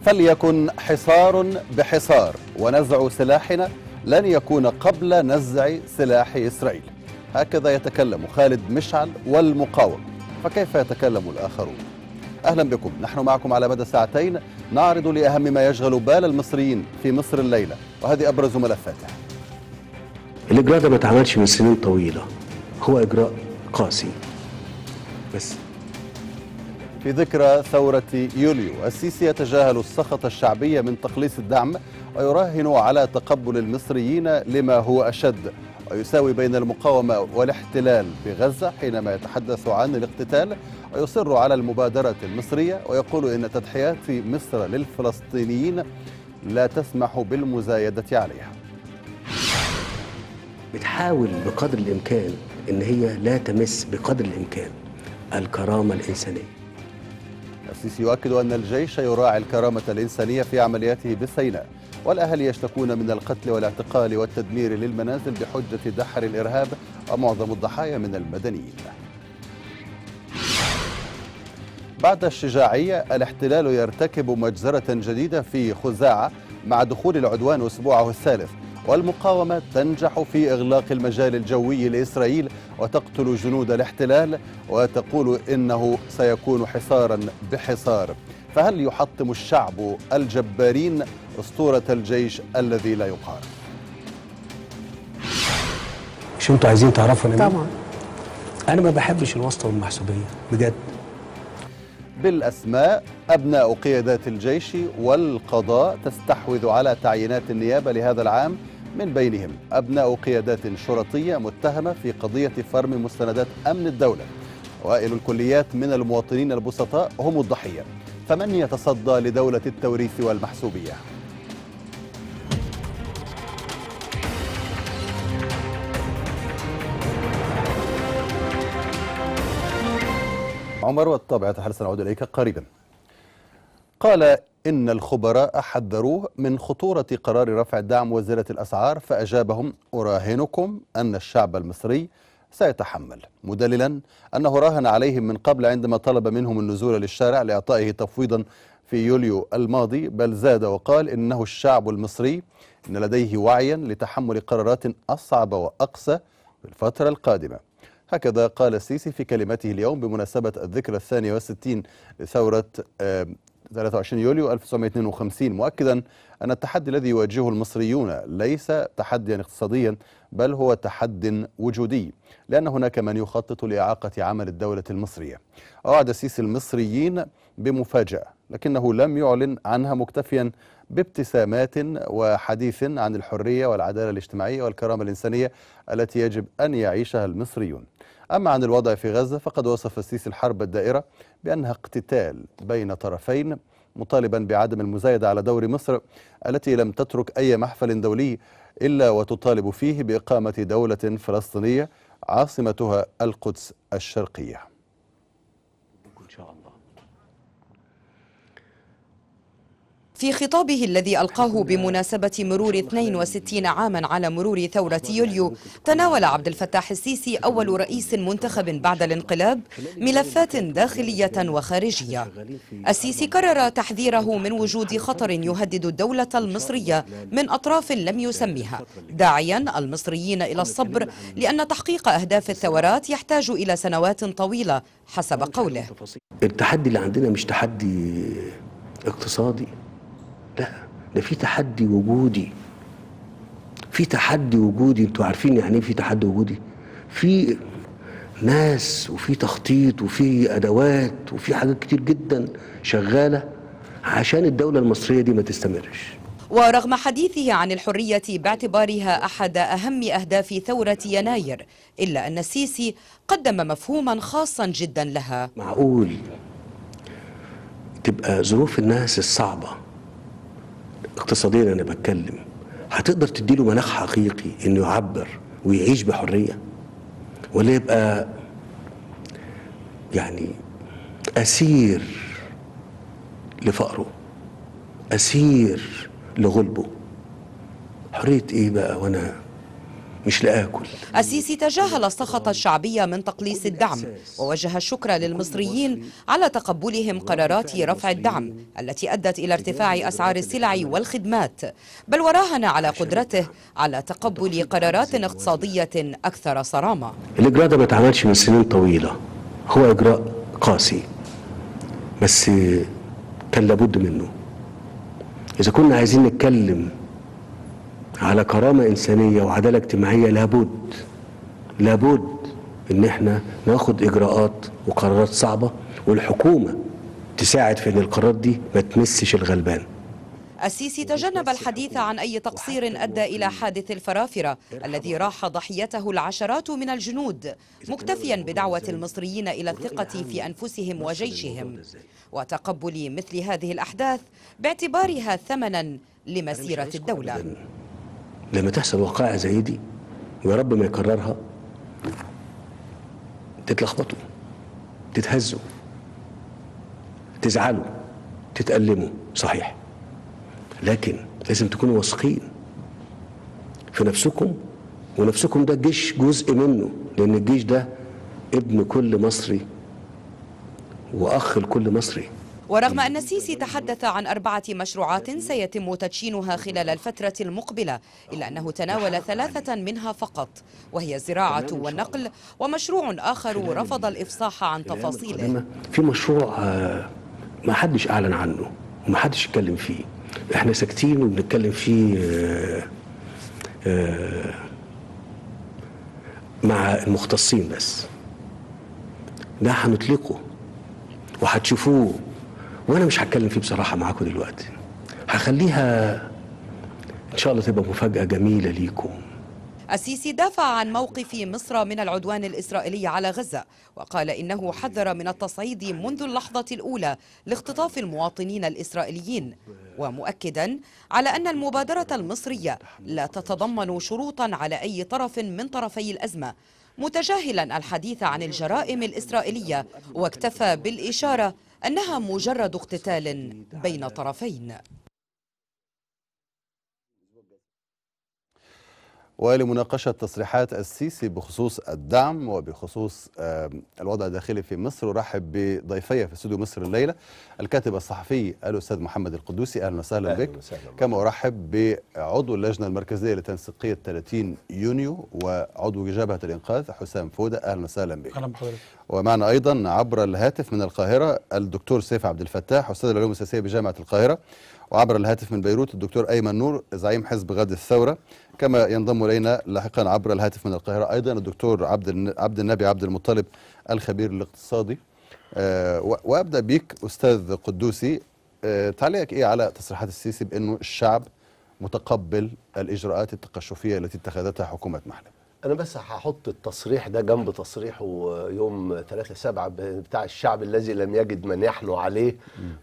فليكن حصار بحصار ونزع سلاحنا لن يكون قبل نزع سلاح إسرائيل هكذا يتكلم خالد مشعل والمقاوم فكيف يتكلم الآخرون أهلا بكم نحن معكم على مدى ساعتين نعرض لأهم ما يشغل بال المصريين في مصر الليلة وهذه أبرز ملفاته الإجراء ده ما اتعملش من سنين طويلة هو إجراء قاسي بس في ذكرى ثورة يوليو السيسي يتجاهل السخط الشعبي من تقليص الدعم ويراهن على تقبل المصريين لما هو أشد ويساوي بين المقاومة والاحتلال بغزة حينما يتحدث عن الاقتتال ويصر على المبادرة المصرية ويقول إن تضحيات مصر للفلسطينيين لا تسمح بالمزايدة عليها بتحاول بقدر الإمكان إن هي لا تمس بقدر الإمكان الكرامة الإنسانية السيسي يؤكد أن الجيش يراعي الكرامة الإنسانية في عملياته بسيناء والأهل يشتكون من القتل والاعتقال والتدمير للمنازل بحجة دحر الإرهاب ومعظم الضحايا من المدنيين بعد الشجاعية الاحتلال يرتكب مجزرة جديدة في خزاعة مع دخول العدوان أسبوعه الثالث والمقاومة تنجح في إغلاق المجال الجوي لإسرائيل وتقتل جنود الاحتلال وتقول إنه سيكون حصارا بحصار فهل يحطم الشعب الجبارين أسطورة الجيش الذي لا يقهر مش انتوا عايزين تعرفوا انا مين؟ طبعا انا ما بحبش الواسطه والمحسوبيه بجد بالأسماء أبناء قيادات الجيش والقضاء تستحوذ على تعيينات النيابة لهذا العام من بينهم أبناء قيادات شرطية متهمة في قضية فرم مستندات أمن الدولة وائل الكليات من المواطنين البسطاء هم الضحية فمن يتصدى لدولة التوريث والمحسوبية عمر والطبع يتحدث سنعود إليك قريبا قال إن الخبراء حذروه من خطورة قرار رفع الدعم وزيرة الأسعار فأجابهم أراهنكم أن الشعب المصري سيتحمل مدللا أنه راهن عليهم من قبل عندما طلب منهم النزول للشارع لإعطائه تفويضا في يوليو الماضي بل زاد وقال إنه الشعب المصري إن لديه وعيا لتحمل قرارات أصعب وأقسى في الفترة القادمة هكذا قال السيسي في كلمته اليوم بمناسبة الذكرى الثانية والستين لثورة آه، 23 يوليو 1952 مؤكدا أن التحدي الذي يواجهه المصريون ليس تحديا اقتصاديا بل هو تحد وجودي لأن هناك من يخطط لإعاقة عمل الدولة المصرية وعد السيسي المصريين بمفاجأة لكنه لم يعلن عنها مكتفيا بابتسامات وحديث عن الحرية والعدالة الاجتماعية والكرامة الإنسانية التي يجب أن يعيشها المصريون أما عن الوضع في غزة فقد وصف السيسي الحرب الدائرة بأنها اقتتال بين طرفين مطالبا بعدم المزايدة على دور مصر التي لم تترك أي محفل دولي إلا وتطالب فيه بإقامة دولة فلسطينية عاصمتها القدس الشرقية ان شاء الله في خطابه الذي ألقاه بمناسبة مرور 62 عاما على مرور ثورة يوليو تناول عبد الفتاح السيسي أول رئيس منتخب بعد الانقلاب ملفات داخلية وخارجية السيسي كرر تحذيره من وجود خطر يهدد الدولة المصرية من أطراف لم يسمها داعيا المصريين إلى الصبر لأن تحقيق أهداف الثورات يحتاج إلى سنوات طويلة حسب قوله التحدي اللي عندنا مش تحدي اقتصادي لا ده في تحدي وجودي في تحدي وجودي انتوا عارفين يعني ايه في تحدي وجودي في ناس وفي تخطيط وفي ادوات وفي حاجات كتير جدا شغاله عشان الدوله المصريه دي ما تستمرش ورغم حديثه عن الحرية باعتبارها أحد أهم أهداف ثورة يناير إلا أن السيسي قدم مفهوما خاصا جدا لها معقول تبقى ظروف الناس الصعبة اقتصاديا أنا بتكلم هتقدر تديله مناخ حقيقي إنه يعبر ويعيش بحرية ولا يبقى يعني أسير لفقره أسير لغلبه حرية إيه بقى وأنا مش لاكل السيسي تجاهل السخط الشعبي من تقليص الدعم ووجه الشكر للمصريين على تقبلهم قرارات رفع الدعم التي أدت إلى ارتفاع أسعار السلع والخدمات بل وراهن على قدرته على تقبل قرارات اقتصادية أكثر صرامة الاجراء ده ما اتعملش من سنين طويله هو اجراء قاسي بس كان لابد منه اذا كنا عايزين نتكلم على كرامه انسانيه وعداله اجتماعيه لابد لابد ان احنا ناخد اجراءات وقرارات صعبه والحكومه تساعد في ان القرارات دي ما تمسش الغلبان السيسي تجنب الحديث عن أي تقصير أدى إلى حادث الفرافرة الذي راح ضحيته العشرات من الجنود مكتفيا بدعوة المصريين إلى الثقة في أنفسهم وجيشهم وتقبل مثل هذه الأحداث باعتبارها ثمنا لمسيرة الدولة لما تحصل وقائع زي دي ويا رب ما يكررها تتلخبطوا تتهزوا تزعلوا تتألموا صحيح لكن لازم تكونوا واثقين في نفسكم ونفسكم ده الجيش جزء منه لأن الجيش ده ابن كل مصري وأخ لكل مصري ورغم أن السيسي تحدث عن أربعة مشروعات سيتم تدشينها خلال الفترة المقبلة إلا أنه تناول ثلاثة منها فقط وهي الزراعة والنقل ومشروع آخر رفض الإفصاح عن تفاصيله القادمة في مشروع آه، ما حدش أعلن عنه وما حدش اتكلم فيه احنا ساكتين وبنتكلم فيه آه، آه، مع المختصين بس ده هنطلقه وهتشوفوه وانا مش هتكلم فيه بصراحه معاكم دلوقتي هخليها ان شاء الله تبقى مفاجاه جميله ليكم السيسي دافع عن موقف مصر من العدوان الإسرائيلي على غزة وقال إنه حذر من التصعيد منذ اللحظة الأولى لاختطاف المواطنين الإسرائيليين ومؤكدا على أن المبادرة المصرية لا تتضمن شروطا على أي طرف من طرفي الأزمة متجاهلا الحديث عن الجرائم الإسرائيلية واكتفى بالإشارة أنها مجرد اقتتال بين طرفين ولمناقشة تصريحات السيسي بخصوص الدعم وبخصوص آه، الوضع الداخلي في مصر أرحب بضيفي في استوديو مصر الليلة الكاتب الصحفي الأستاذ محمد القدوسي أهلا وسهلا أهلاً بك وسهلاً بك. كما أرحب بعضو اللجنة المركزية لتنسيقية 30 يونيو وعضو جبهة الإنقاذ حسام فودة أهلا وسهلا بك اهلا بحضرتك ومعنا ايضا عبر الهاتف من القاهره الدكتور سيف عبد الفتاح استاذ العلوم السياسيه بجامعه القاهره وعبر الهاتف من بيروت الدكتور ايمن نور زعيم حزب غد الثوره كما ينضم الينا لاحقا عبر الهاتف من القاهره ايضا الدكتور عبد الن- عبد النبي عبد المطلب الخبير الاقتصادي آه، و- وابدا بيك استاذ قدوسي آه، تعليقك ايه على تصريحات السيسي بانه الشعب متقبل الاجراءات التقشفيه التي اتخذتها حكومه محلب انا بس هحط التصريح ده جنب تصريحه يوم 3 7 بتاع الشعب الذي لم يجد من يحنو عليه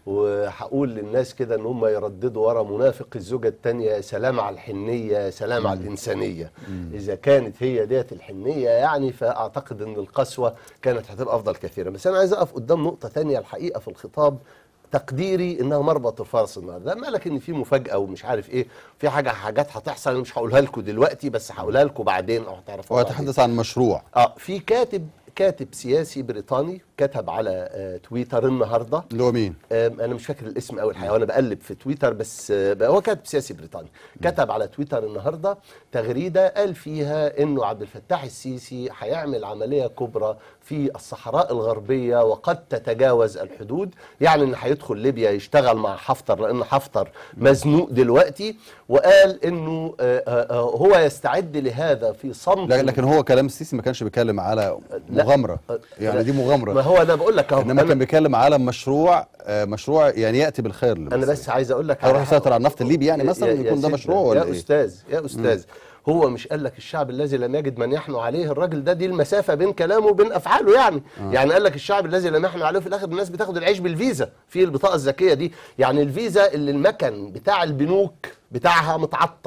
وهقول للناس كده ان هم يرددوا ورا منافق الزوجه الثانيه سلام على الحنيه سلام على الانسانيه اذا كانت هي ديت الحنيه يعني فاعتقد ان القسوه كانت هتبقى افضل كثيرا بس انا عايز اقف قدام نقطه ثانيه الحقيقه في الخطاب تقديري انها مربط الفرس النهارده لما لك ان في مفاجاه ومش عارف ايه في حاجه حاجات هتحصل انا مش هقولها لكم دلوقتي بس هقولها لكم بعدين او هتعرفوها بعدين. ويتحدث عن مشروع اه في كاتب كاتب سياسي بريطاني كتب على آه تويتر النهارده اللي هو مين؟ آم، انا مش فاكر الاسم قوي الحقيقه وانا بقلب في تويتر بس آه، هو كاتب سياسي بريطاني كتب على تويتر النهارده تغريده قال فيها انه عبد الفتاح السيسي هيعمل عمليه كبرى في الصحراء الغربيه وقد تتجاوز الحدود يعني ان هيدخل ليبيا يشتغل مع حفتر لان حفتر مزنوق دلوقتي وقال انه آه، آه، آه، هو يستعد لهذا في صمت لا- لكن هو كلام السيسي ما كانش بيتكلم على لا. مغامره لا. يعني دي مغامره ما هو انا بقول لك اهو انما كان انا, بيتكلم على مشروع آه، مشروع يعني ياتي بالخير لمصر. أنا بس عايز اقول لك هيروح على يسيطر على النفط الليبي يعني يا- مثلا يا- يكون يا ده سيدنا، مشروع ولا يا ايه؟ استاذ يا استاذ هو مش قال لك الشعب الذي لم يجد من يحنو عليه الراجل ده دي المسافه بين كلامه وبين افعاله يعني آه. يعني قال لك الشعب الذي لم يحنو عليه في الاخر الناس بتاخد العيش بالفيزا في البطاقه الذكيه دي يعني الفيزا اللي المكن بتاع البنوك بتاعها متعطل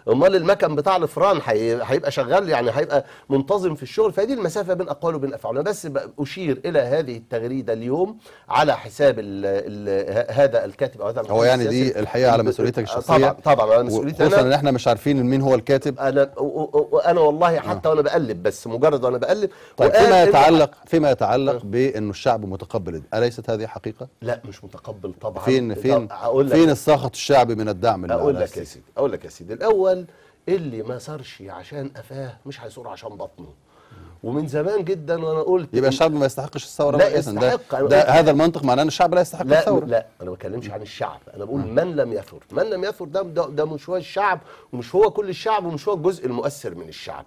امال المكن بتاع الفران هي- هيبقى شغال يعني هيبقى منتظم في الشغل فدي المسافه بين اقوال وبين افعال انا بس ب- اشير الى هذه التغريده اليوم على حساب ال ال هذا الكاتب او هذا هو المحلل يعني السياسي. دي الحقيقه على مسؤوليتك الشخصيه طبعا طبعا على مسؤوليتي خصوصا انا ان احنا مش عارفين مين هو الكاتب انا و- و- وانا والله حتى وانا بقلب بس مجرد وانا بقلب طيب وقال فيما إنه- يتعلق فيما يتعلق بانه الشعب متقبل اليست هذه حقيقه لا مش متقبل طبعا فين طب فين اقول لك فين السخط الشعبي من الدعم اللي اقول على لك يا السيسي؟ سيدي اقول لك يا سيدي الاول اللي ما صارش عشان قفاه مش هيصور عشان بطنه ومن زمان جدا وانا قلت يبقى إن- الشعب ما يستحقش الثوره لا رئيساً. ده, يستحق. ده هذا المنطق معناه ان الشعب لا يستحق لا الثوره لا انا ما بتكلمش عن الشعب انا بقول من لم يثر من لم يثر ده, ده ده مش هو الشعب ومش هو كل الشعب ومش هو الجزء المؤثر من الشعب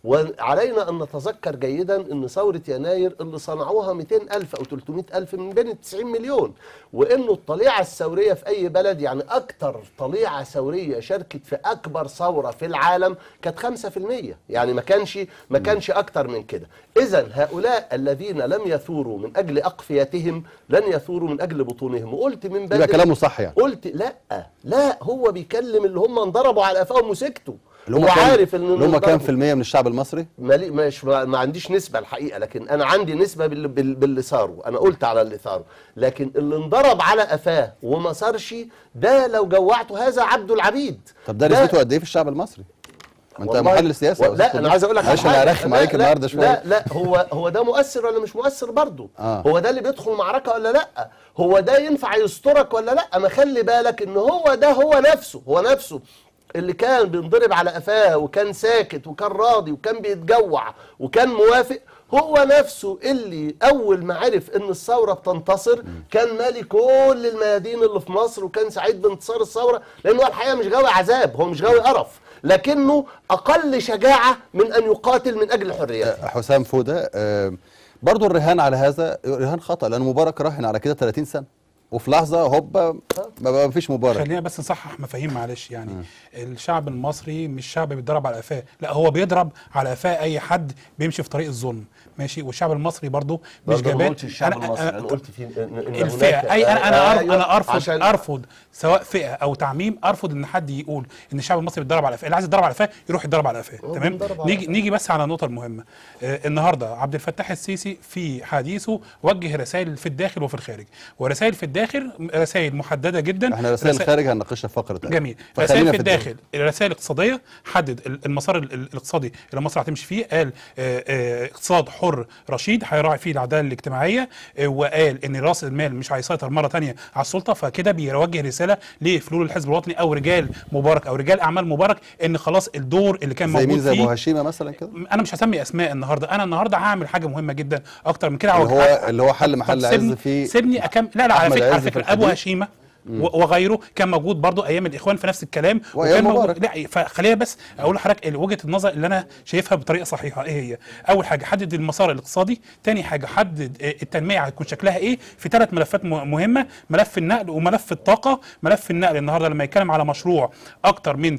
وعلينا ان نتذكر جيدا ان ثوره يناير اللي صنعوها 200 الف او 300 الف من بين ال 90 مليون وانه الطليعه الثوريه في اي بلد يعني اكتر طليعه ثوريه شاركت في اكبر ثوره في العالم كانت 5% يعني ما كانش ما كانش اكتر من كده اذا هؤلاء الذين لم يثوروا من اجل اقفيتهم لن يثوروا من اجل بطونهم وقلت من بدري يبقى كلامه صح يعني قلت لا لا هو بيكلم اللي هم انضربوا على قفاهم وسكتوا اللي هم هو كام عارف ان اللي هم كام انضربوا. في المية من الشعب المصري؟ مالي مش ما, ما عنديش نسبة الحقيقة لكن أنا عندي نسبة باللي, بال- باللي صاروا أنا قلت على اللي صاروا لكن اللي انضرب على قفاه وما صارش ده لو جوعته هذا عبد العبيد طب ده نسبته قد ايه في الشعب المصري؟ ما انت والله- محلل سياسي يا و- أستاذ لا انا كلود. عايز اقول لك على معلش انا حاجة. هرخم لا- عليك لا- النهارده شويه لا لا هو هو ده مؤثر ولا مش مؤثر برضه آه. هو ده اللي بيدخل معركه ولا لا هو ده ينفع يسترك ولا لا ما خلي بالك ان هو ده هو نفسه هو نفسه اللي كان بينضرب على قفاه وكان ساكت وكان راضي وكان بيتجوع وكان موافق هو نفسه اللي اول ما عرف ان الثوره بتنتصر كان مالي كل الميادين اللي في مصر وكان سعيد بانتصار الثوره لانه هو الحقيقه مش غاوي عذاب هو مش غاوي قرف لكنه اقل شجاعه من ان يقاتل من اجل حريته حسام فوده آه، برضو الرهان على هذا رهان خطا لان مبارك راهن على كده 30 سنه وفي لحظه هوبا ما بقى فيش مبارك خلينا بس نصحح مفاهيم معلش يعني الشعب المصري مش شعب بيتضرب على قفاه لا هو بيضرب على قفاه اي حد بيمشي في طريق الظلم ماشي والشعب المصري برضو مش برضه ما جبان قلتش الشعب أنا- المصري أنا- انا قلت في إن- إن الفئه هناك- اي انا انا أرفض أيوة، انا ارفض عشان ارفض سواء فئه او تعميم ارفض ان حد يقول ان الشعب المصري بيتضرب على قفاه اللي عايز يتضرب على قفاه يروح يتضرب على قفاه هو تمام بيتضرب على نيجي قفاه. نيجي بس على النقطه المهمه آه النهارده عبد الفتاح السيسي في حديثه وجه رسائل في الداخل وفي الخارج ورسائل في الداخل رسائل محدده جدا احنا رسائل الخارج هنناقشها في فقره تانية. جميل فخلينا رسائل في الداخل. الداخل الرسائل الاقتصاديه حدد ال- المسار ال- ال- الاقتصادي اللي مصر هتمشي فيه قال آه، آه، اقتصاد حر رشيد هيراعي فيه العداله الاجتماعيه آه، وقال ان راس المال مش هيسيطر مره تانية على السلطه فكده بيوجه رساله لفلول الحزب الوطني او رجال مبارك او رجال اعمال مبارك ان خلاص الدور اللي كان زي مين موجود زي ابو فيه هشيمه مثلا كده انا مش هسمي اسماء النهارده انا النهارده هعمل حاجه مهمه جدا اكتر من كده اللي هو هوجه- اللي هو حل محل طب عز سيبني في سيبني أكم لا لا على أحمد فكره على عز في فكره ابو الحديث. هشيمه و- وغيره كان موجود برضو ايام الاخوان في نفس الكلام وأيام وكان مبارك. موجود لا فخلينا بس اقول لحضرتك ال- وجهه النظر اللي انا شايفها بطريقه صحيحه ايه هي اول حاجه حدد المسار الاقتصادي تاني حاجه حدد آه، التنميه هتكون شكلها ايه في ثلاث ملفات م- مهمه ملف النقل وملف الطاقه ملف النقل النهارده لما يتكلم على مشروع اكتر من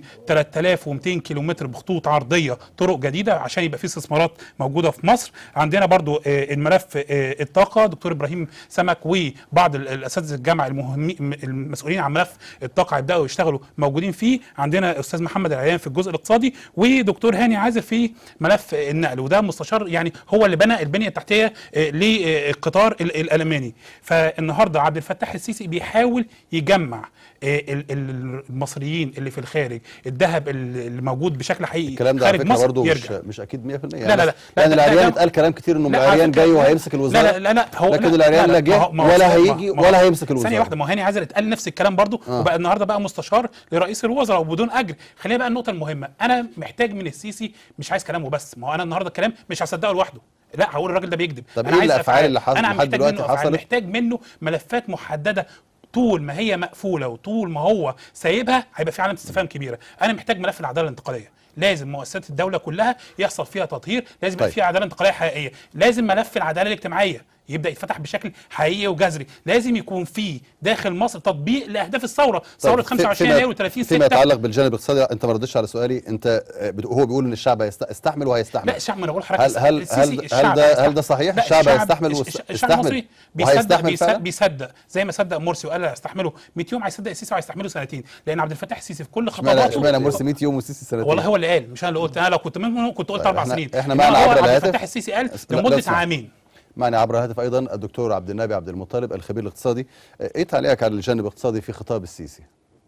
3200 كيلومتر بخطوط عرضيه طرق جديده عشان يبقى في استثمارات موجوده في مصر عندنا برضو آه، الملف آه، الطاقه دكتور ابراهيم سمك وبعض ال- الاساتذه الجامعه المهمين المسؤولين عن ملف الطاقه يبداوا يشتغلوا موجودين فيه عندنا استاذ محمد العيان في الجزء الاقتصادي ودكتور هاني عازر في ملف النقل وده مستشار يعني هو اللي بنى البنيه التحتيه آه، للقطار ال- الالماني فالنهارده عبد الفتاح السيسي بيحاول يجمع آه، ال- ال- المصريين اللي في الخارج الذهب اللي اللي موجود بشكل حقيقي الكلام ده على خارج فكره مصر برضه مش يرجع مش اكيد 100% لا لا لا يعني لا، لا، العريان ده- اتقال كلام كتير انه لا، على العريان فكرة جاي لا، وهيمسك الوزاره لا لا لا, لا هو لكن لا، العريان لا ما جه هو- ما هو- ولا ما هو- هيجي ما هو- ولا هيمسك الوزاره ثانيه واحده ما هو هاني عازر اتقال نفس الكلام برضه آه. وبقى النهارده بقى مستشار لرئيس الوزراء وبدون اجر خلينا بقى النقطه المهمه انا محتاج من السيسي مش عايز كلامه بس ما هو انا النهارده الكلام مش هصدقه لوحده لا هقول الراجل ده بيكذب طب انا إيه عايز الأفعال اللي حصل- انا لحد محتاج دلوقتي منه أفعال، حصلت؟ محتاج منه ملفات محدده طول ما هي مقفوله وطول ما هو سايبها هيبقى في علامه استفهام كبيره انا محتاج ملف العداله الانتقاليه لازم مؤسسات الدوله كلها يحصل فيها تطهير لازم يبقى طيب. فيها عداله انتقاليه حقيقيه لازم ملف العداله الاجتماعيه يبدا يتفتح بشكل حقيقي وجذري لازم يكون في داخل مصر تطبيق لاهداف الثوره ثوره طيب، في- 25 فيما- يناير و30 فيما 6 يتعلق بالجانب الاقتصادي انت ما ردتش على سؤالي انت آه، بت- هو بيقول ان الشعب هيست- يستحمل وهيستحمل لا الشعب ما انا بقول لحضرتك هل هل السيسي هل, هل الشعب ده هيستحمل. هل ده صحيح لا، الشعب هيستحمل الش- ويست- الشعب المصري يستحمل بيصدق وهيستحمل بيصدق, فعلا بيصدق زي ما صدق مرسي وقال هيستحمله 100 يوم هيصدق السيسي وهيستحمله سنتين لان عبد الفتاح السيسي في كل اشمعنى خطواته اشمعنى مرسي 100 يوم والسيسي سنتين والله هو اللي قال مش انا اللي قلت انا لو كنت منهم كنت قلت طيب، اربع احنا- سنين احنا إنما معنا هو عبر عبد الهاتف. الفتاح السيسي قال لا، لا لمده اسمح. عامين معنا عبر الهاتف ايضا الدكتور عبد النبي عبد المطلب الخبير الاقتصادي آه، ايه تعليقك على الجانب الاقتصادي في خطاب السيسي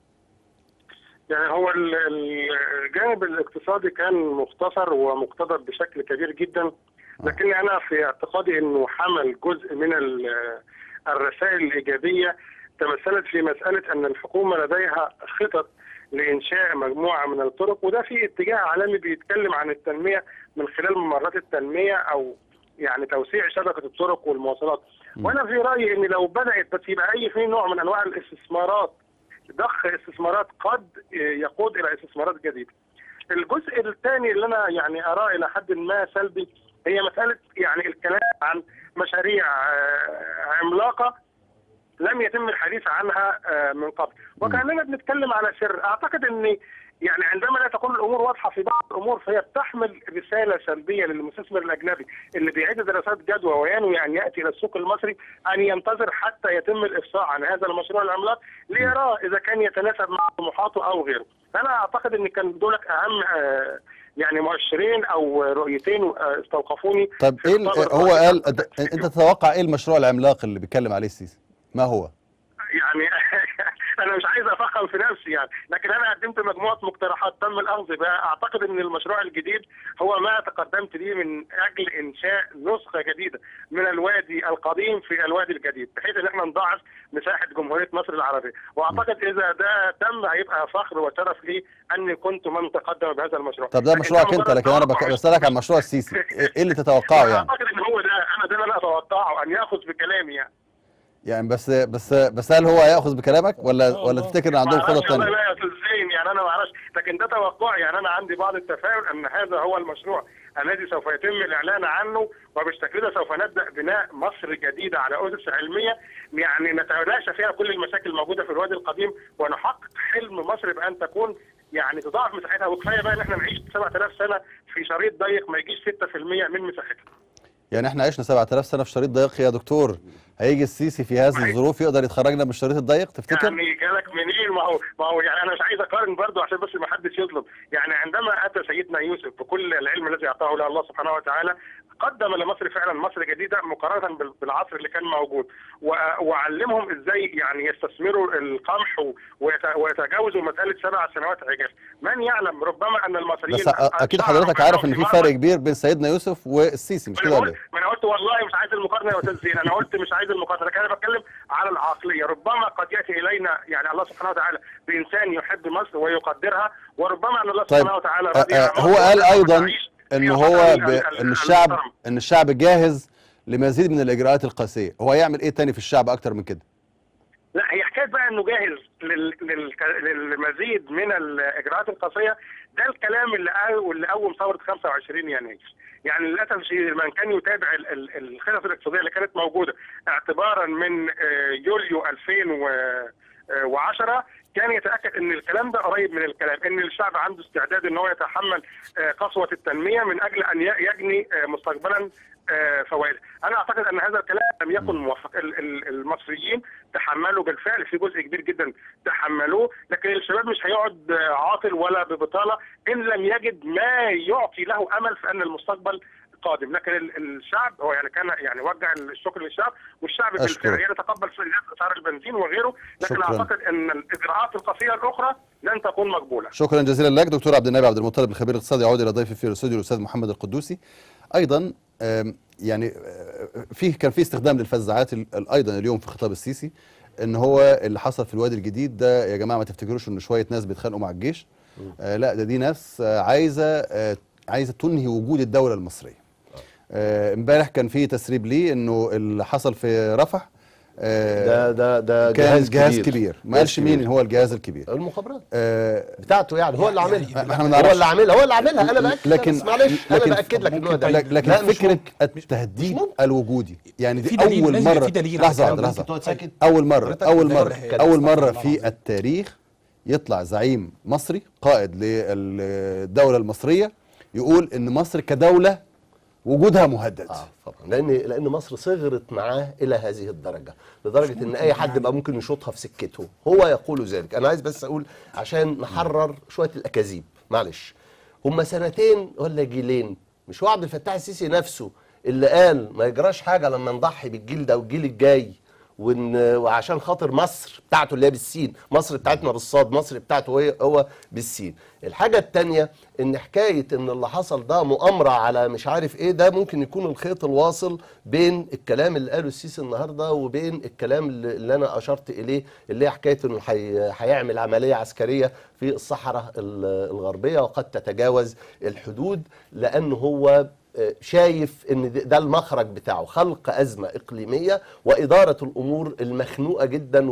يعني هو ال- ال- الجانب الاقتصادي كان مختصر ومقتضب بشكل كبير جدا لكن انا في اعتقادي انه حمل جزء من ال- الرسائل الايجابيه تمثلت في مساله ان الحكومه لديها خطط لانشاء مجموعه من الطرق وده في اتجاه عالمي بيتكلم عن التنميه من خلال ممرات التنميه او يعني توسيع شبكه الطرق والمواصلات وانا في رايي ان لو بدات بس يبقى اي في نوع من انواع الاستثمارات ضخ استثمارات قد يقود الى استثمارات جديده. الجزء الثاني اللي انا يعني اراه الى حد ما سلبي هي مساله يعني الكلام عن مشاريع آه، عملاقه لم يتم الحديث عنها آه، من قبل وكاننا بنتكلم على سر اعتقد ان يعني عندما لا تكون الامور واضحه في بعض الامور فهي بتحمل رساله سلبيه للمستثمر الاجنبي اللي بيعد دراسات جدوى وينوي ان ياتي الى السوق المصري ان ينتظر حتى يتم الافصاح عن هذا المشروع العملاق ليراه اذا كان يتناسب مع طموحاته او غيره. انا اعتقد ان كان دولك اهم آه، يعني مؤشرين او رؤيتين آه، استوقفوني طب في ايه ال- خطاب هو الرئيس قال عبد الفتاح انت السيسي. تتوقع ايه المشروع العملاق اللي بيتكلم عليه السيسي ما هو يعني انا مش عايز افخم في نفسي يعني لكن انا قدمت مجموعه مقترحات تم الاخذ بها اعتقد ان المشروع الجديد هو ما تقدمت به من اجل انشاء نسخه جديده من الوادي القديم في الوادي الجديد بحيث ان احنا نضاعف مساحه جمهوريه مصر العربيه واعتقد اذا ده تم هيبقى فخر وشرف لي اني كنت من تقدم بهذا المشروع طب ده لكن مشروعك مجرد انت لكن انا بك- توقع. بسالك عن مشروع السيسي ايه إيه اللي تتوقعه يعني اعتقد ان هو ده انا ده اللي انا اتوقعه ان ياخذ بكلامي يعني يعني بس بس بس هل هو هياخذ بكلامك ولا ولا تفتكر ان عندهم خطط معرفش والله ثانيه لا يا استاذ زين يعني انا ما اعرفش لكن ده توقعي يعني انا عندي بعض التفاؤل ان هذا هو المشروع الذي سوف يتم الاعلان عنه وبالشكل ده سوف نبدا بناء مصر جديده على اسس علميه يعني نتلاشى فيها كل المشاكل الموجوده في الوادي القديم ونحقق حلم مصر بان تكون يعني تضاعف مساحتها وكفايه بقى ان احنا نعيش 7000 سنه في شريط ضيق ما يجيش 6% من مساحتها يعني احنا عشنا 7000 سنه في شريط ضيق يا دكتور هيجي السيسي في هذه الظروف يقدر يخرجنا من الشريط الضيق تفتكر يعني جالك منين ما هو ما هو يعني انا مش عايز اقارن برضه عشان بس ما حدش يظلم يعني عندما اتى سيدنا يوسف بكل العلم الذي اعطاه له الله سبحانه وتعالى قدم لمصر فعلا مصر جديده مقارنه بال- بالعصر اللي كان موجود و- وعلمهم ازاي يعني يستثمروا القمح و- ويت- ويتجاوزوا مساله سبع سنوات عجاف من يعلم ربما ان المصريين بس أ- اكيد شعروا حضرتك عارف ان بأنهم في في فرق مرمى. كبير بين سيدنا يوسف والسيسي مش ما كده انا ولا قلت ايه ما انا قلت والله مش عايز المقارنه يا استاذ زين انا قلت مش عايز المقارنه لكن انا بتكلم على العقليه ربما قد ياتي الينا يعني الله سبحانه وتعالى بانسان يحب مصر ويقدرها وربما ان الله طيب سبحانه وتعالى أ- رضي عن أ- هو مصر قال ايضا وتعيش ان في هو وطن ب... ال- ال- ان الشعب المحترم. ان الشعب جاهز لمزيد من الاجراءات القاسيه هو هيعمل ايه تاني في الشعب اكتر من كده لا هي حكايه بقى انه جاهز لل... لل... للمزيد من الاجراءات القاسيه ده الكلام اللي قال واللي قوم ثوره 25 يناير يعني للاسف الشديد من كان يتابع ال- ال- الخطط الاقتصاديه اللي كانت موجوده اعتبارا من آه، يوليو 2010 كان يتاكد ان الكلام ده قريب من الكلام ان الشعب عنده استعداد ان هو يتحمل آه، قسوه التنميه من اجل ان ي- يجني آه، مستقبلا آه، فوائد انا اعتقد ان هذا الكلام لم يكن موفق ال- ال- المصريين تحملوا بالفعل في جزء كبير جدا تحملوه لكن الشباب مش هيقعد آه، عاطل ولا ببطاله ان لم يجد ما يعطي له امل في ان المستقبل قادم لكن ال- الشعب هو يعني كان يعني وجه الشكر للشعب والشعب أشكرك. بالفعل يتقبل زيادة اسعار البنزين وغيره لكن شكراً. اعتقد ان الاجراءات القاسيه الاخرى لن تكون مقبوله شكرا جزيلا لك دكتور عبد النبي عبد المطلب الخبير الاقتصادي يعود الى ضيفي في الاستوديو الاستاذ محمد القدوسي ايضا آم، يعني آه، فيه كان في استخدام للفزاعات ال- ال- ايضا اليوم في خطاب السيسي ان هو اللي حصل في الوادي الجديد ده يا جماعه ما تفتكروش ان شويه ناس بيتخانقوا مع الجيش آه لا ده دي ناس آه عايزه آه عايزه تنهي وجود الدوله المصريه آه، امبارح كان في تسريب ليه انه اللي حصل في رفح آه، ده ده ده كان جهاز جهاز كبير, كبير ما قالش مين هو الجهاز الكبير المخابرات آه، بتاعته يعني هو اللي عاملها احنا ما هو نعرفش. اللي عاملها هو اللي عاملها انا باكد لكن- بس معلش انا لكن- باكد لك ان هو ده لك- لكن لا، مش فكره ممكن. التهديد مش ممكن. الوجودي يعني دي في دليل، اول لازم يبقى مره في دليل على لحظه الكلام واحده ده. لحظه تقعد ساكت اول مره حضرتك اول لا مره إله إلا اول الله. مره استغفر الله في العظيم. التاريخ يطلع زعيم مصري قائد للدوله المصريه يقول ان مصر كدوله وجودها مهدد اه طبعا لان لان مصر صغرت معاه الى هذه الدرجه لدرجه ان اي حد بقى ممكن يشوطها في سكته هو يقول ذلك انا عايز بس اقول عشان نحرر شويه الاكاذيب معلش هما سنتين ولا جيلين مش هو عبد الفتاح السيسي نفسه اللي قال ما يجراش حاجه لما نضحي بالجيل ده والجيل الجاي وإن وعشان خاطر مصر بتاعته اللي هي بالسين مصر بتاعتنا بالصاد مصر بتاعته هو هو بالسين الحاجة التانية ان حكاية ان اللي حصل ده مؤامرة على مش عارف ايه ده ممكن يكون الخيط الواصل بين الكلام اللي قاله السيسي النهاردة وبين الكلام اللي, اللي انا اشرت اليه اللي هي حكاية انه حي- هيعمل عملية عسكرية في الصحراء ال- الغربية وقد تتجاوز الحدود لان هو آه، شايف ان ده- ده المخرج بتاعه خلق ازمه اقليميه واداره الامور المخنوقه جدا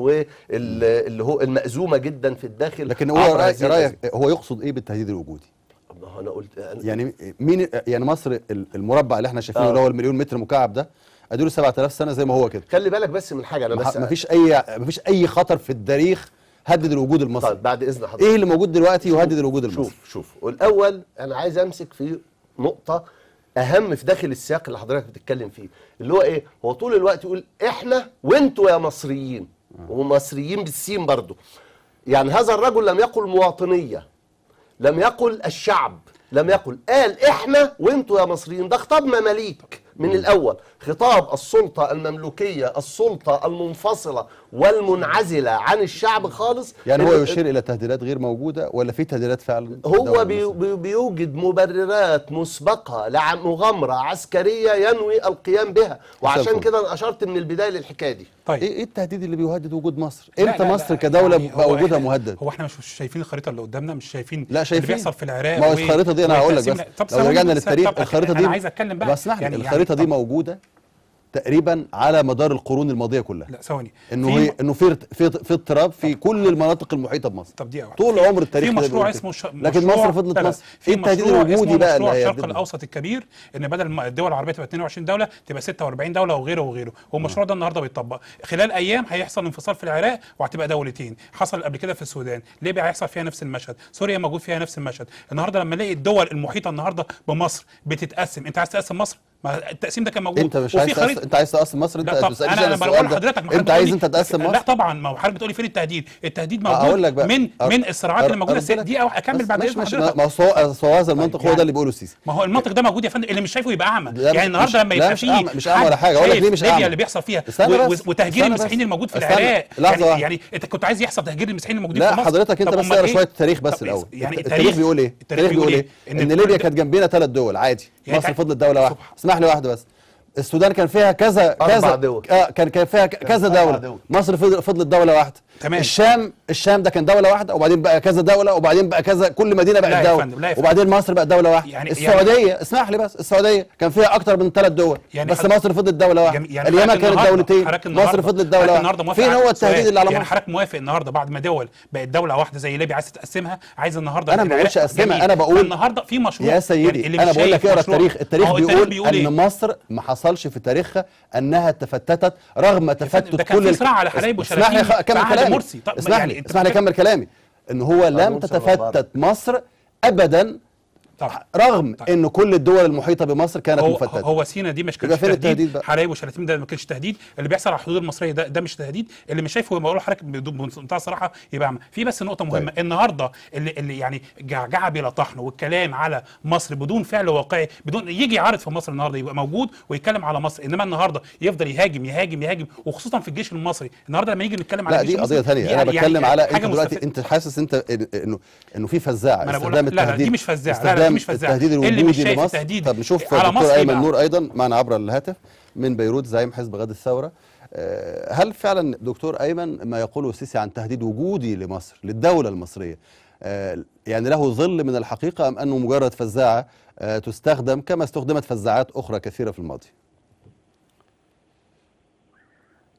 واللي هو المأزومه جدا في الداخل لكن هو عبر رأي هذه رايك هو يقصد ايه بالتهديد الوجودي الأزمة. ما هو انا قلت أنا يعني مين يعني مصر المربع اللي احنا شايفينه آه. اللي هو المليون متر مكعب ده اديله 7000 سنه زي ما هو كده خلي بالك بس من حاجه انا بس ما فيش اي ما فيش اي خطر في التاريخ هدد الوجود المصري طيب بعد اذن حضرتك ايه اللي موجود دلوقتي يهدد الوجود المصري شوف شوف والاول انا عايز امسك في نقطه اهم في داخل السياق اللي حضرتك بتتكلم فيه اللي هو ايه هو طول الوقت يقول احنا وانتوا يا مصريين ومصريين بالسين برضو يعني هذا الرجل لم يقل مواطنيه لم يقل الشعب لم يقل قال احنا وانتوا يا مصريين ده خطاب مماليك من الاول خطاب السلطه المملوكيه السلطه المنفصله والمنعزله عن الشعب خالص يعني هو ال- يشير الى تهديدات غير موجوده ولا في تهديدات فعلا هو الدولة بي المصرية؟ بي بيوجد مبررات مسبقة لمغامرة عسكرية ينوي القيام بها وعشان مساء كده أنا أشرت من البداية للحكاية دي طيب ايه ايه التهديد اللي بيهدد وجود مصر لا، امتى لا، مصر لا، كدوله يعني بقى هو وجودها إحنا- مهدد هو احنا مش شايفين الخريطه اللي قدامنا مش شايفين لا شايفين اللي بيحصل في العراق ما هو و- الخريطه دي انا هقول لك والتقسيم- بس طب لو ثواني رجعنا بس، للتاريخ طب الخريطه دي انا عايز اتكلم بقى بس يعني يعني الخريطه دي طب- موجوده تقريبا على مدار القرون الماضيه كلها لا ثواني انه في- هي انه في ارت- في في اضطراب في كل المناطق المحيطه بمصر طب دقيقة واحدة. طول في- عمر التاريخ في كده مشروع بيقول اسمه كده. ش... لكن مشروع- مصر فضلت لا لا، مصر في ايه التهديد مشروع الوجودي اسمه بقى مشروع اللي الشرق هيهددنا؟ الاوسط الكبير ان بدل ما الدول العربيه تبقى 22 دوله تبقى 46 دوله وغيره وغيره والمشروع ده النهارده بيطبق خلال ايام هيحصل انفصال في العراق وهتبقى دولتين حصل قبل كده في السودان ليبيا هيحصل فيها نفس المشهد سوريا موجود فيها نفس المشهد النهارده لما نلاقي الدول المحيطه النهارده بمصر بتتقسم انت عايز تقسم مصر ما التقسيم ده كان موجود انت مش وفي عايز تقسم خريطة- انت عايز تقسم مصر انت لا طب بتسألنيش انا انا السؤال بقول ده. لحضرتك ما انت حضرتك عايز بتقولي- انت تقسم لا مصر طبعا ما هو حضرتك بتقولي فين التهديد التهديد اقول موجود لك بقى من أر- من الصراعات اللي موجوده أرد لك. دي او اكمل بس بعد ماشي اذن ماشي حضرتك ما هو سو- سو هذا المنطق هو يعني- ده اللي بيقوله السيسي ما هو المنطق ده موجود يا فندم اللي مش شايفه يبقى اعمى لا، يعني مش- النهارده لما لا، يبقى مش فيه أعمى- مش أعمى ولا حاجة. أقول لك شايف ليه مش ليبيا أعمى؟ اللي بيحصل فيها استنى و- بس. و- وتهجير استنى المسيحيين بس. الموجود في استنى. العراق لحظة يعني, واحدة. يعني انت كنت عايز يحصل تهجير المسيحيين الموجودين لا في مصر حضرتك انت طب بس أمال اقرا إيه؟ شويه التاريخ بس طب الاول يعني الت- التاريخ بيقول ايه التاريخ بيقول ايه ان ليبيا كانت جنبينا ثلاث دول عادي يعني مصر كان- فضلت دوله واحده سبحان- اسمح لي واحده بس السودان كان فيها كذا أربع كذا دول. آه كان كان فيها ك- كذا أربع دوله دول. مصر فضل- فضلت دوله واحده تمام. الشام الشام ده كان دوله واحده وبعدين بقى كذا دوله وبعدين بقى كذا كل مدينه لا بقت يا دوله فندم، لا يا فندم. وبعدين مصر بقت دوله واحده يعني- السعوديه اسمح لي بس السعوديه كان فيها اكتر من ثلاث دول يعني بس حضرتك- مصر فضلت دوله واحده جميل. يعني اليمن حضرتك كانت النهاردة- دولتين حضرتك مصر النهاردة- فضلت حضرتك دوله النهارده واحده موافق فين على- هو التهديد سؤال. اللي على يعني مصر حضرتك موافق النهارده بعد ما دول بقت دوله واحده زي ليبيا عايز تقسمها عايز النهارده أنا ما العراق- بقولش أقسمها، جميل. أنا بقول- النهارده في مشروع يا سيدي يعني اللي انا مش بقول لك شايف اقرا مشروع- التاريخ التاريخ هو بيقول إيه؟ ان مصر ما حصلش في تاريخها انها تفتتت رغم تفتت ده كان كل في ال- صراع على حلايب اسمح لي وشلاتين خ- اكمل في عهد كلامي مرسي. طب ما اسمح يعني لي أنت اسمح لي بتتكلم- اكمل كلامي ان هو لم مرسي تتفتت مصر ابدا طب رغم طيب. ان كل الدول المحيطه بمصر كانت هو مفتته هو سينا دي مش يبقى كانش فين التهديد تهديد بقى؟ حلايب وشلاتين ده ما كانش تهديد اللي بيحصل على الحدود المصريه ده ده مش تهديد اللي مش شايفه بقول لحضرتك بدون- بمنتهى الصراحه يبقى اعمى في بس نقطه مهمه طيب. النهارده اللي, اللي يعني جعجعه بلا طحن والكلام على مصر بدون فعل واقعي بدون يجي يعرض في مصر النهارده يبقى موجود ويتكلم على مصر انما النهارده يفضل يهاجم يهاجم يهاجم وخصوصا في الجيش المصري النهارده لما نيجي نتكلم على لا الجيش دي قضيه المصري ثانيه دي انا يعني بتكلم على انت حاجة دلوقتي مستفزة. انت حاسس انت إن- انه انه في فزاعه ما أنا بقول استخدام لك- لا، لا، التهديد دي مش فزاعة. لا، لا، دي استخدام مش فزاعة. التهديد اللي مش الوجودي شايف لمصر التهديد طب نشوف على دكتور مصر ايمن يبقى- نور ايضا معنا عبر الهاتف من بيروت زعيم حزب غد الثوره آه، هل فعلا دكتور ايمن ما يقوله السيسي عن تهديد وجودي لمصر للدوله المصريه آه، يعني له ظل من الحقيقه ام انه مجرد فزاعه آه، تستخدم كما استخدمت فزاعات اخرى كثيره في الماضي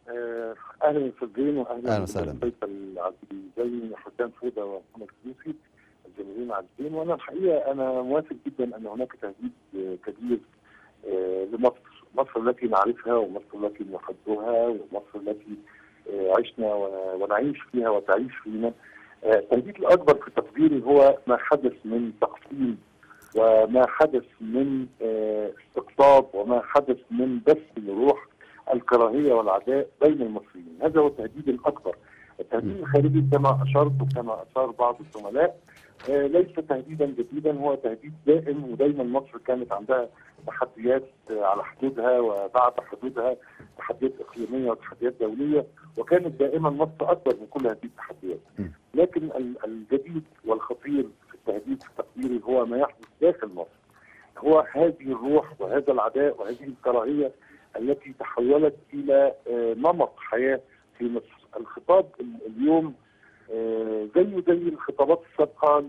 آه، اهلا استاذ زين واهلا أهلا وسهلا. بالضيف العزيزين حسام فوده ومحمد السوسي الزميلين العزيزين وانا الحقيقه انا موافق جدا ان هناك تهديد آه، كبير آه، لمصر، مصر التي نعرفها ومصر التي نحبها ومصر التي آه، عشنا و- ونعيش فيها وتعيش فينا. آه، التهديد الاكبر في تقديري هو ما حدث من تقسيم وما حدث من آه، استقطاب وما حدث من بث لروح الكراهيه والعداء بين المصريين، هذا هو التهديد الاكبر. التهديد الخارجي كما اشرت وكما اشار بعض الزملاء آه، ليس تهديدا جديدا هو تهديد دائم ودايما مصر كانت عندها تحديات آه، على حدودها وبعد حدودها تحديات اقليميه وتحديات دوليه وكانت دائما مصر اكبر من كل هذه التحديات. لكن ال- الجديد والخطير في التهديد في تقديري هو ما يحدث داخل مصر. هو هذه الروح وهذا العداء وهذه الكراهيه التي تحولت الى آه، نمط حياه في مصر. الخطاب ال- اليوم آه، زيه زي الخطابات السابقه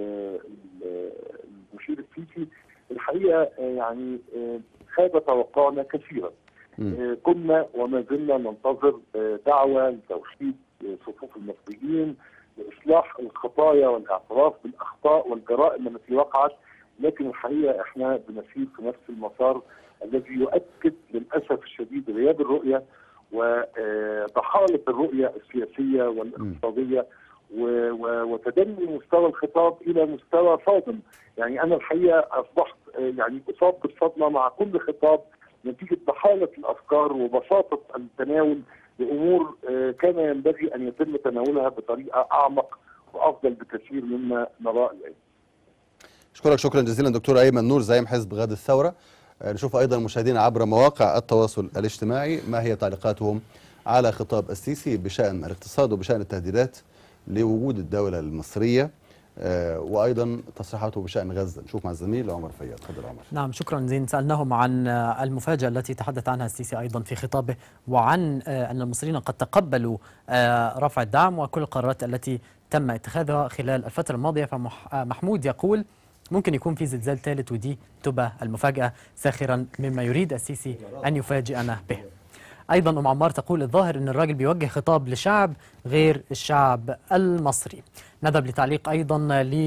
للمشير السيسي الحقيقه آه، يعني آه، خاب توقعنا كثيرا. آه، كنا وما زلنا ننتظر آه، دعوه لتوحيد آه، صفوف المصريين لاصلاح الخطايا والاعتراف بالاخطاء والجرائم التي وقعت لكن الحقيقه احنا بنسير في نفس المسار الذي يؤكد للاسف الشديد غياب الرؤيه وضحاله الرؤيه السياسيه والاقتصاديه و- و- وتدني مستوى الخطاب الى مستوى صادم يعني انا الحقيقه اصبحت آه، يعني اصاب بالصدمه مع كل خطاب نتيجه ضحاله الافكار وبساطه التناول لامور آه، كان ينبغي ان يتم تناولها بطريقه اعمق وافضل بكثير مما نراه الان. اشكرك شكرا جزيلا دكتور ايمن نور زعيم حزب غد الثوره آه، نشوف ايضا مشاهدينا عبر مواقع التواصل الاجتماعي ما هي تعليقاتهم على خطاب السيسي بشان الاقتصاد وبشان التهديدات لوجود الدوله المصريه آه، وايضا تصريحاته بشان غزه نشوف مع الزميل عمر فياض تفضل عمر نعم شكرا زين سألناهم عن آه، المفاجأة التي تحدث عنها السيسي أيضا في خطابه وعن آه، أن المصريين قد تقبلوا آه، رفع الدعم وكل القرارات التي تم اتخاذها خلال الفترة الماضية فمحمود يقول ممكن يكون في زلزال ثالث ودي تبقى المفاجأة ساخرا مما يريد السيسي أن يفاجئنا به ايضا ام عمار تقول الظاهر ان الراجل بيوجه خطاب لشعب غير الشعب المصري نذهب لتعليق ايضا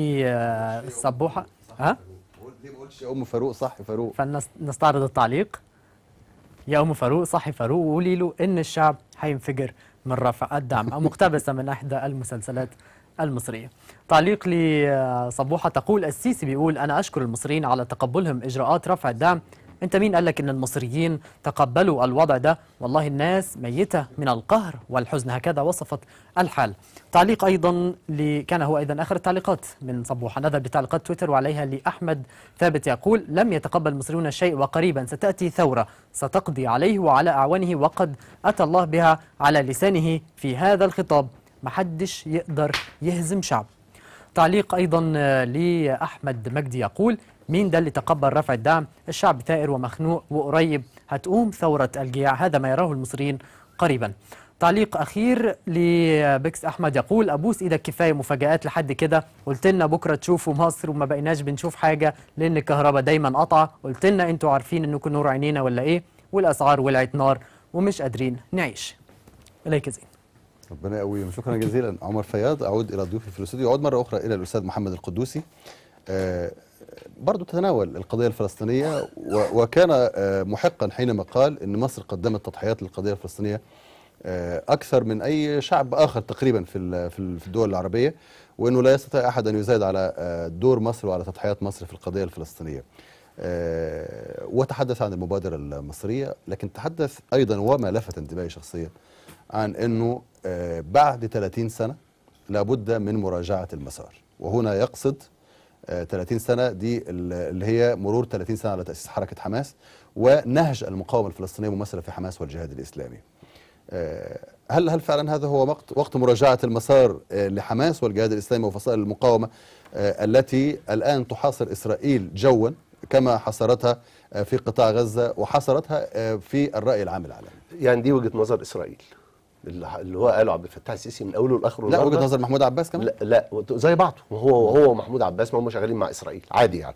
للسبوحه ها ليه ما قلتش يا ام فاروق صح فاروق فنستعرض التعليق يا ام فاروق صحي فاروق وقولي له ان الشعب هينفجر من رفع الدعم او مقتبسه من احدى المسلسلات المصريه تعليق لصبوحه تقول السيسي بيقول انا اشكر المصريين على تقبلهم اجراءات رفع الدعم انت مين قال لك ان المصريين تقبلوا الوضع ده والله الناس ميته من القهر والحزن هكذا وصفت الحال تعليق ايضا ل... كان هو ايضا اخر التعليقات من صبوحه نذهب لتعليقات تويتر وعليها لاحمد ثابت يقول لم يتقبل المصريون شيء وقريبا ستاتي ثوره ستقضي عليه وعلى اعوانه وقد اتى الله بها على لسانه في هذا الخطاب محدش يقدر يهزم شعب تعليق ايضا آه، لاحمد مجدي يقول مين ده اللي تقبل رفع الدعم الشعب ثائر ومخنوق وقريب هتقوم ثورة الجياع هذا ما يراه المصريين قريبا تعليق أخير لبكس أحمد يقول أبوس إيدك كفاية مفاجآت لحد كده قلت لنا بكرة تشوفوا مصر وما بقيناش بنشوف حاجة لأن الكهرباء دايما قطعة قلت لنا أنتوا عارفين أنكم نور عينينا ولا إيه والأسعار ولعت نار ومش قادرين نعيش إليك زين ربنا يقويهم شكرا جزيلا عمر فياض اعود الى ضيوفي في الاستوديو اعود مره اخرى الى الاستاذ محمد القدوسي آه، برضو تتناول القضيه الفلسطينيه و- وكان آه، محقا حينما قال ان مصر قدمت تضحيات للقضيه الفلسطينيه آه، اكثر من اي شعب اخر تقريبا في ال- في ال- في الدول العربيه وانه لا يستطيع احد ان يزايد على آه، دور مصر وعلى تضحيات مصر في القضيه الفلسطينيه. آه، وتحدث عن المبادره المصريه لكن تحدث ايضا وما لفت انتباهي شخصيا عن انه آه، بعد 30 سنه لابد من مراجعه المسار وهنا يقصد آه، 30 سنه دي ال- اللي هي مرور 30 سنه على تاسيس حركه حماس ونهج المقاومه الفلسطينيه ممثله في حماس والجهاد الاسلامي. آه، هل هل فعلا هذا هو وقت وقت مراجعه المسار آه، لحماس والجهاد الاسلامي وفصائل المقاومه آه، التي الان تحاصر اسرائيل جوا كما حصرتها آه، في قطاع غزه وحصرتها آه، في الراي العام العالمي. يعني دي وجهه نظر اسرائيل اللي اللي هو قاله عبد الفتاح السيسي من اوله لاخره لا النهاردة. وجهه نظر محمود عباس كمان؟ لا لا زي بعضه هو هو ومحمود عباس ما هم شغالين مع اسرائيل عادي يعني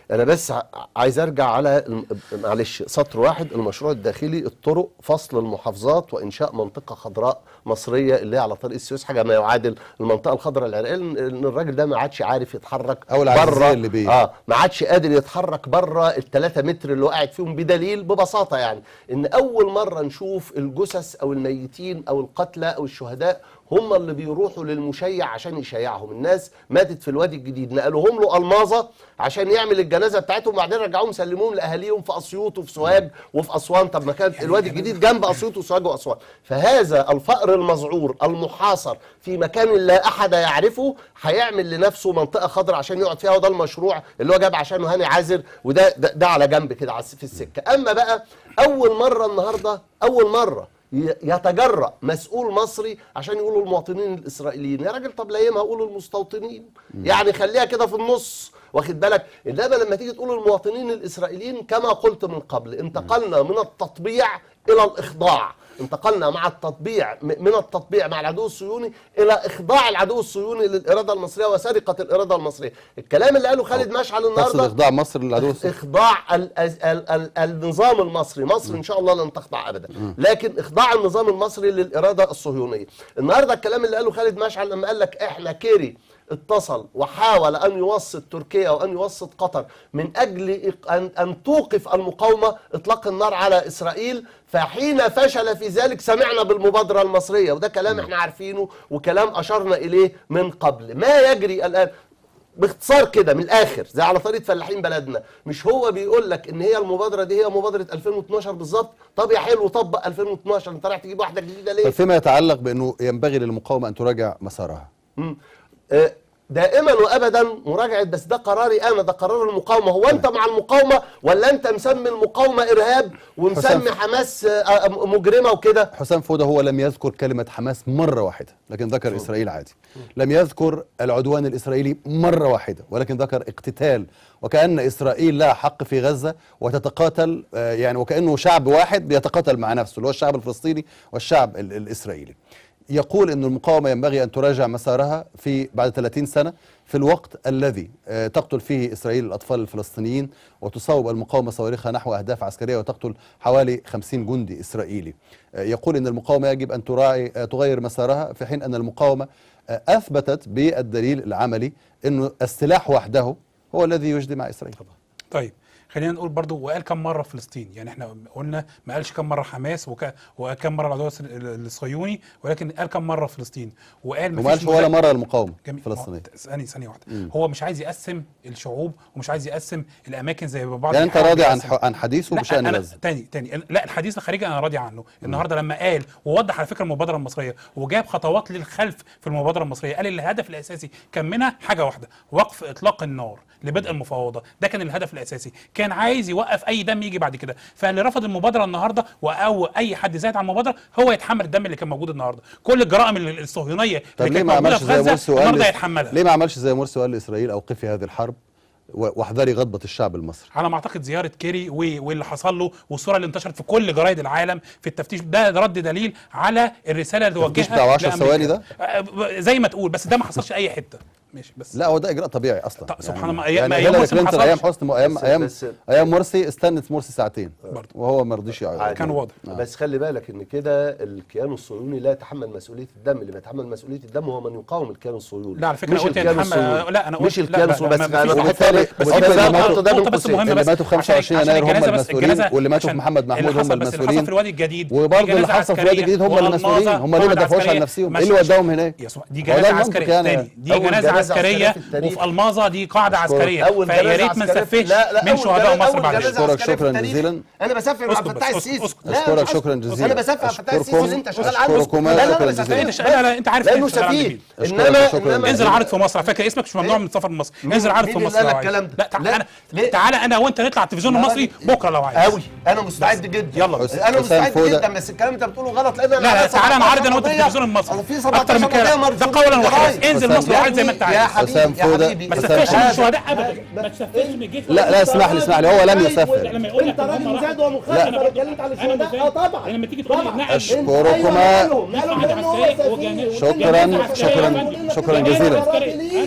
انا بس ع- عايز ارجع على الم- معلش سطر واحد المشروع الداخلي الطرق فصل المحافظات وانشاء منطقه خضراء مصريه اللي هي على طريق السويس حاجه ما يعادل المنطقه الخضراء العراقيه لان إن الراجل ده ما عادش عارف يتحرك أو العزيزية بره اللي بيه. اه ما عادش قادر يتحرك بره الثلاثة متر اللي هو قاعد فيهم بدليل ببساطه يعني ان اول مره نشوف الجثث او الميتين او القتلى او الشهداء هم اللي بيروحوا للمشيع عشان يشيعهم الناس ماتت في الوادي الجديد نقلوهم له الماظه عشان يعمل الجنازه بتاعتهم وبعدين رجعوهم سلموهم لاهاليهم في اسيوط وفي سوهاج وفي اسوان طب ما كان الوادي الجديد جنب اسيوط وسوهاج واسوان فهذا الفقر المذعور المحاصر في مكان لا احد يعرفه هيعمل لنفسه منطقه خضراء عشان يقعد فيها وده المشروع اللي هو جاب عشانه هاني عازر وده ده, ده على جنب كده على- في السكه اما بقى اول مره النهارده اول مره ي- يتجرأ مسؤول مصري عشان يقولوا المواطنين الاسرائيليين يا راجل طب لا ما قولوا المستوطنين يعني خليها كده في النص واخد بالك انما لما تيجي تقول المواطنين الاسرائيليين كما قلت من قبل انتقلنا من التطبيع الى الاخضاع انتقلنا مع التطبيع م- من التطبيع مع العدو الصهيوني الى اخضاع العدو الصهيوني للاراده المصريه وسرقه الاراده المصريه الكلام اللي قاله خالد مشعل تقصد النهارده اخضاع مصر للعدو الصهيوني اخضاع ال ال ال ال النظام المصري مصر ان شاء الله لن تخضع ابدا لكن اخضاع النظام المصري للاراده الصهيونيه النهارده الكلام اللي قاله خالد مشعل لما قال لك احنا كيري اتصل وحاول ان يوسط تركيا وان يوسط قطر من اجل إق- ان ان توقف المقاومه اطلاق النار على اسرائيل فحين فشل في ذلك سمعنا بالمبادره المصريه وده كلام احنا عارفينه وكلام اشرنا اليه من قبل ما يجري الان باختصار كده من الاخر زي على طريقه فلاحين بلدنا مش هو بيقول لك ان هي المبادره دي هي مبادره 2012 بالظبط طب يا حلو طبق 2012 انت رايح تجيب واحده جديده ليه طيب فيما يتعلق بانه ينبغي للمقاومه ان تراجع مسارها مم. آه، دائما وابدا مراجعه بس ده قراري انا ده قرار المقاومه هو انت مع المقاومه ولا انت مسمي المقاومه ارهاب ومسمي حسام. حماس آه، آه، مجرمه وكده حسام فوده هو لم يذكر كلمة حماس مرة واحدة لكن ذكر إسرائيل عادي لم يذكر العدوان الإسرائيلي مرة واحدة ولكن ذكر اقتتال وكأن إسرائيل لها حق في غزة وتتقاتل آه، يعني وكأنه شعب واحد بيتقاتل مع نفسه اللي هو الشعب الفلسطيني والشعب ال- الإسرائيلي يقول أن المقاومة ينبغي أن تراجع مسارها في بعد 30 سنة في الوقت الذي آه، تقتل فيه إسرائيل الأطفال الفلسطينيين وتصوب المقاومة صواريخها نحو أهداف عسكرية وتقتل حوالي 50 جندي إسرائيلي آه، يقول أن المقاومة يجب أن تراعي آه، تغير مسارها في حين أن المقاومة آه، أثبتت بالدليل العملي أنه السلاح وحده هو الذي يجدي مع إسرائيل طيب خلينا نقول برضو وقال كم مره فلسطين يعني احنا قلنا ما قالش كم مره حماس وك... وكم مره العدو الس- الصهيوني ولكن قال كم مره فلسطين وقال وما قالش مفيش ولا مزا- مرة المقاومة جميل الفلسطينية ما هو- ثانية ثانية واحدة هو مش عايز يقسم الشعوب ومش عايز يقسم الأماكن زي ما بعض يعني أنت بيحاول راضي عن يقسم. ح- عن حديثه لا بشأن أنا غزة تاني تاني لا الحديث الخارجي أنا راضي عنه النهاردة لما قال ووضح على فكرة المبادرة المصرية وجاب خطوات للخلف في المبادرة المصرية قال الهدف الأساسي كان منها حاجة واحدة وقف إطلاق النار لبدء المفاوضة ده كان الهدف الأساسي كان عايز يوقف أي دم يجي بعد كده فاللي رفض المبادرة النهاردة أو أي حد زايد على المبادرة هو يتحمل الدم اللي كان موجود النهاردة كل الجرائم الصهيونية طب اللي ليه كانت ما موجودة عملش في زي غزة مرسي وقال النهاردة لإس- يتحملها ليه ما عملش زي مرسي وقال لإسرائيل أوقفي هذه الحرب و- واحذري غضبة الشعب المصري على ما اعتقد زياره كيري و- واللي حصل له والصوره اللي انتشرت في كل جرايد العالم في التفتيش ده رد دليل على الرساله اللي التفتيش وجهها بتاع 10 لأمريكا. ثواني ده؟ آه، زي ما تقول بس ده ما حصلش اي حته ماشي بس لا هو ده اجراء طبيعي اصلا طب سبحان يعني الله، أيام- يعني أيام هيلاري مرسي ما كلينتون حصلش. ايام حسني ايام بس- ايام بس- ايام مرسي استنت مرسي ساعتين برضه. وهو ما رضيش يقعد عادي. كان واضح بس خلي بالك ان كده الكيان الصهيوني لا يتحمل مسؤوليه الدم اللي بيتحمل مسؤوليه الدم هو من يقاوم الكيان الصهيوني لا على فكره مش أنا قلت الكيان يتحمل الصهيوني لا انا قلت مش لا، الكيان لا، الصهيوني لا، بس ما انا فيش بحط وبالتالي- بس وبالتالي أنا اللي بحط ماتوا- ده نقطة بين بس قوسين. مهمة اللي بس ماتوا في 25 عشان- يناير عشان هم الجنازة بس- المسؤولين الجنازة- واللي ماتوا في عشان محمد محمود اللي هم حصل بس اللي حصل المسؤولين في الوادي الجديد وبرضه دي اللي جنازة حصل في الوادي عسكرية الجديد هم اللي والماظة مسؤولين هم ليه ما قاعدة دافعوش عن عسكرية. نفسهم مش- ايه اللي مش- وداهم هناك يا سو- دي هو ده جنازه المنطق عسكريه يعني. تاني دي أول جنازه جنازة عسكريه عسكرية في التاريخ. وفي الماظه دي قاعده عسكريه أول فيا جنازة ريت ما عسكرية في- نسفهش لا، لا، من أول شهداء جنازة- مصر أول بعد جنازة كده أشكرك عسكرية في شكراً التاريخ. جزيلاً. انا بسافر مع اسكت فتاح بس، السيسي اسكت. لا، أشكرك أنا شكراً أسكت. جزيلاً. انا بسافر مع فتاح السيسي أشكركم- اللي انت شغال أشكركم عنه لا لا شكراً انا جزيلاً. انت بسافر لا لا انت عارف لانه إنت شغال عند سفير مين. أشكرك انما شكراً انما انزل عارض في مصر على فكره اسمك مش ممنوع من السفر لمصر انزل عارض في مين مصر اللي لو قال عايز الكلام ده؟ لا تعال لا. انا ليه؟ تعالى انا وانت نطلع التلفزيون لا، المصري لا. بكره لو عايز قوي انا مستعد جدا يلا بس. انا حسام مستعد فودة. جدا بس الكلام اللي انت بتقوله غلط لان لا انا لا على تعالى 17 نعرض انا وانت قضية. التلفزيون المصري أنا في اكتر 17 من كده قضية ده مرفوضة قولا من واحدا الجرايد. انزل حسام مصر وعد زي ما انت يا عايز حبيبي حسام يا فودة. حبيبي ما حسام تسفهش من فودة. الشهداء ابدا ما تسفهش من الجيش لا لا اسمح لي اسمح لي هو لم يسافر لما يقول لك انت راجل هم مساعد راحوا- ومخالف لا. انا اتكلمت على الشهداء اه طبعا لما تيجي تقول لي طبعا. نعم أشكركما نقلهم نقلهم لانه هو شكراً، سفير شكراً، شكراً جزيلاً. انا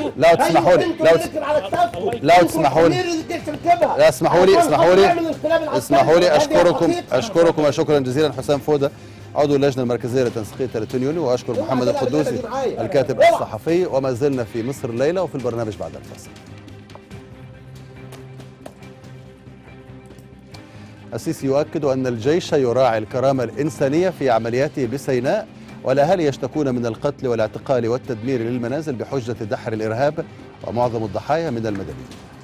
لو تسمحوا لي لو لو تسمحوا لي لا اسمحوا لي اسمحوا لي اسمحوا لي اشكركم اشكركم شكرا جزيلا حسام فوده عضو اللجنه المركزيه لتنسيقيه 30 يونيو واشكر محمد القدوسي الكاتب الصحفي وما زلنا في مصر الليله وفي البرنامج بعد الفاصل السيسي يؤكد أن الجيش يراعي الكرامة الإنسانية في عملياته بسيناء والأهالي يشتكون من القتل والاعتقال والتدمير للمنازل بحجة دحر الإرهاب ومعظم الضحايا من المدنيين